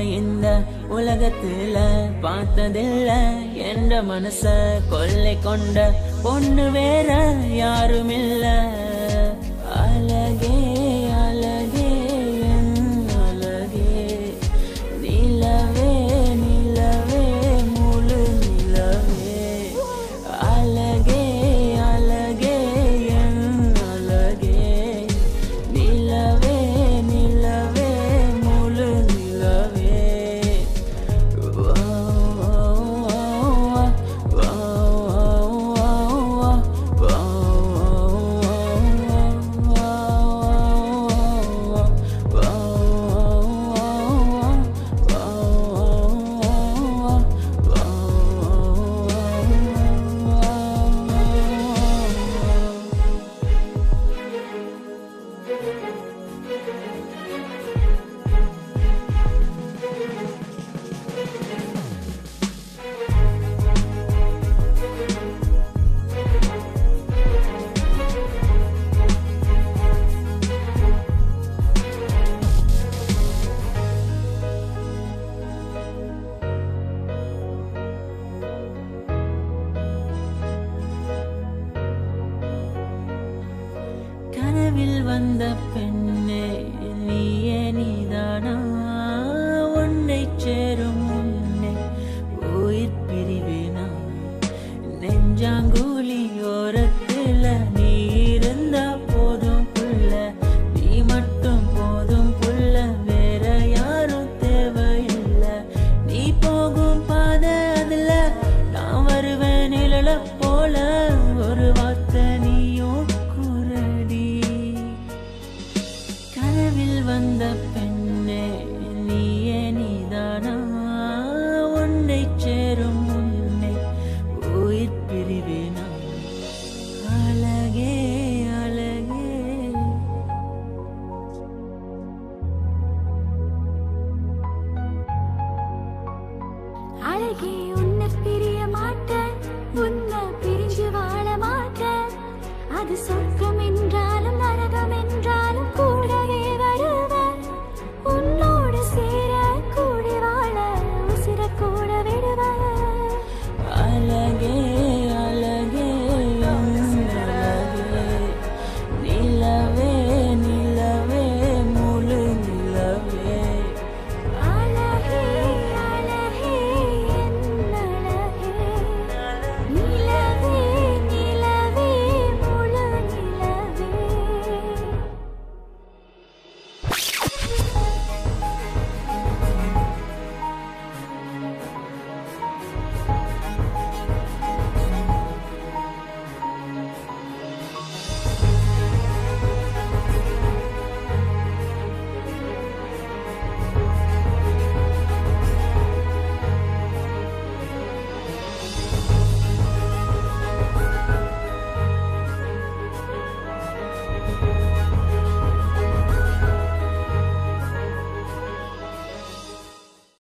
இந்த உலகத்துல பார்த்ததில்ல என்ற மனச கொள்ளை கொண்ட பொண்ணு வேற யாரும் இல்ல அழகே அழகே என் அழகே நிலவே நிலவே முழு நிலவே அழகே அழகே என் அழகே நிலவே நிலவே முழு நிலவே கனவில் வந்த பெண்ணே நீயே நீதானா உன்னை சேரும் முன்னே உயிர் பிரிவேனா நெஞ்சாங்குழி ஓரத்துல நீ இருந்தா போதும் புள்ள நீ மட்டும் போதும் புள்ள வேற யாரும் தேவையில்லை நீ போகும் பாதை அதுல நான் வருவேன் நிழல போல ஒரு வார்த்தை நீயும் குரடி கனவில் வந்த பெண்ணே நீயே நீதானா உன்னை சேரும் முன்னே உயிர் பிரிவேனா அழகே அழகே அழகே உன்னை பிரிய மாட்டேன் உன்னை பிரிஞ்சு வாழ மாட்டேன் அது சொன்ன